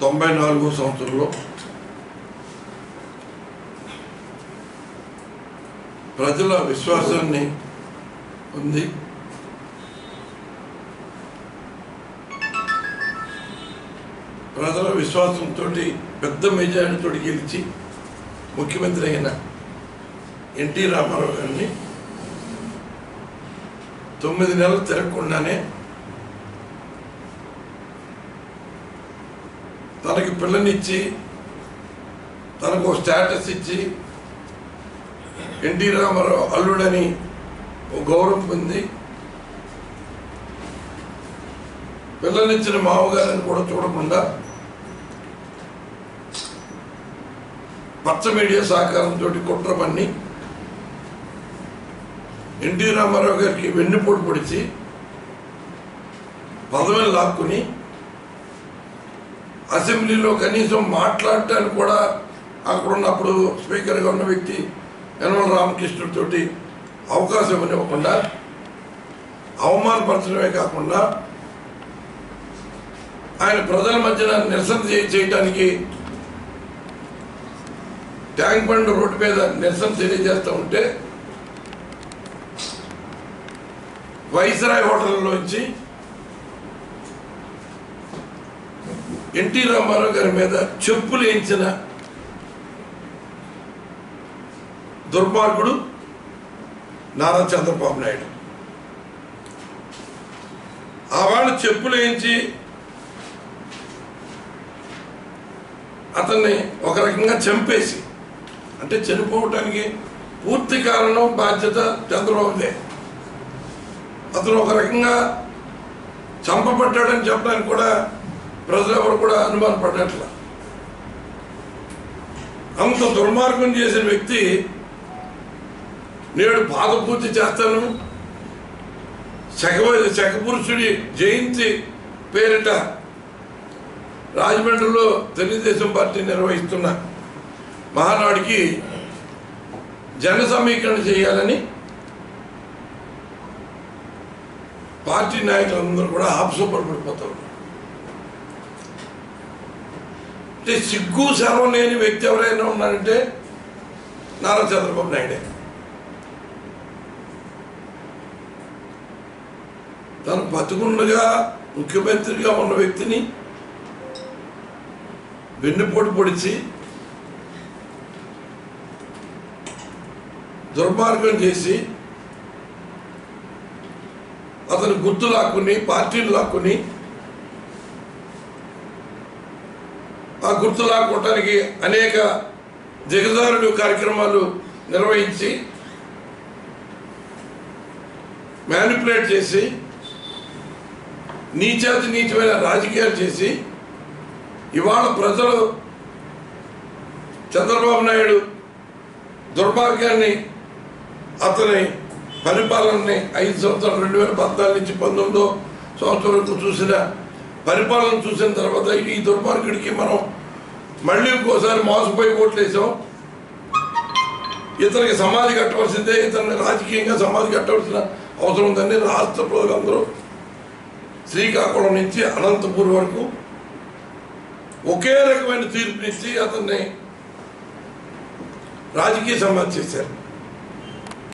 తొంభై నాలుగో సంవత్సరంలో ప్రజల విశ్వాసాన్ని ఉంది ప్రజల విశ్వాసంతో పెద్ద మెజారిటీతో గెలిచి ముఖ్యమంత్రి అయిన ఎన్టీ రామారావు గారిని తొమ్మిది నెలలు తిరగకుండానే తనకి పిల్లనిచ్చి తనకు ఒక స్టేటస్ ఇచ్చి ఎన్టీ రామారావు అల్లుడని ఒక గౌరవం పొంది పిల్లనిచ్చిన మామగారిని కూడా చూడకుండా పచ్చ మీడియా సహకారంతో కుట్ర పన్ని ఎన్టీ రామారావు గారికి వెన్నుపోటు పొడిచి పదవిని లాక్కుని అసెంబ్లీలో కనీసం మాట్లాడటానికి కూడా అక్కడ ఉన్నప్పుడు స్పీకర్గా ఉన్న వ్యక్తి యనమల రామకృష్ణుడితోటి అవకాశం ఇవ్వకుండా అవమానపరచడమే కాకుండా ఆయన ప్రజల మధ్యన నిరసన చే- చేయటానికి ట్యాంక్ బండ్ రోడ్డు మీద నిరసన తెలియజేస్తూ ఉంటే వైస్రాయ్ హోటల్లోంచి ఎన్టీ రామారావు గారి మీద చెప్పులు వేయించిన దుర్మార్గుడు నారా చంద్రబాబు నాయుడు ఆ వాళ్ళు చెప్పులు వేయించి అతన్ని ఒక రకంగా చంపేసి అంటే చనిపోవటానికి పూర్తి కారణం బాధ్యత చంద్రబాబుదే అతను ఒక రకంగా చంపబడ్డాడని చెప్పడానికి కూడా ప్రజలు ఎవరు కూడా అనుమానపడ్డట్ల అంత దుర్మార్గం చేసిన వ్యక్తి నేడు పాదపూర్తి చేస్తాను శక శకపురుషుడి జయంతి పేరిట రాజమండ్రిలో తెలుగుదేశం పార్టీ నిర్వహిస్తున్న మహానాడికి జన సమీకరణ చేయాలని పార్టీ నాయకులందరూ కూడా ఆపసూపడిపోతారు అంటే సిగ్గు శరం లేని వ్యక్తి ఎవరైనా ఉన్నారంటే నారా చంద్రబాబు నాయుడే తను బతుకుండగా ముఖ్యమంత్రిగా ఉన్న వ్యక్తిని వెన్నుపోటు పొడిచి దుర్మార్గం చేసి అతను గుర్తు లాక్కుని పార్టీలు లాక్కుని ఆ గుర్తు లాక్కోవటానికి అనేక దిగజారుడు కార్యక్రమాలు నిర్వహించి మ్యానిపులేట్ చేసి నీచాతి నీచమైన రాజకీయాలు చేసి ఇవాళ ప్రజలు చంద్రబాబు నాయుడు దుర్భాగ్యాన్ని అతని పరిపాలనని ఐదు సంవత్సరాలు రెండు వేల పద్నాలుగు నుంచి పంతొమ్మిదో సంవత్సరం వరకు చూసిన పరిపాలన చూసిన తర్వాత ఈ దుర్మార్గుడికి మనం మళ్ళీ ఇంకోసారి మోసపోయి ఓట్లేసాం ఇతనికి సమాధి కట్టవలసిందే ఇతన్ని రాజకీయంగా సమాధి కట్టవలసిన అవసరం ఉందని రాష్ట్ర ప్రజలందరూ శ్రీకాకుళం నుంచి అనంతపూర్ వరకు ఒకే రకమైన తీర్పునిచ్చి అతన్ని రాజకీయ సమాధి చేశారు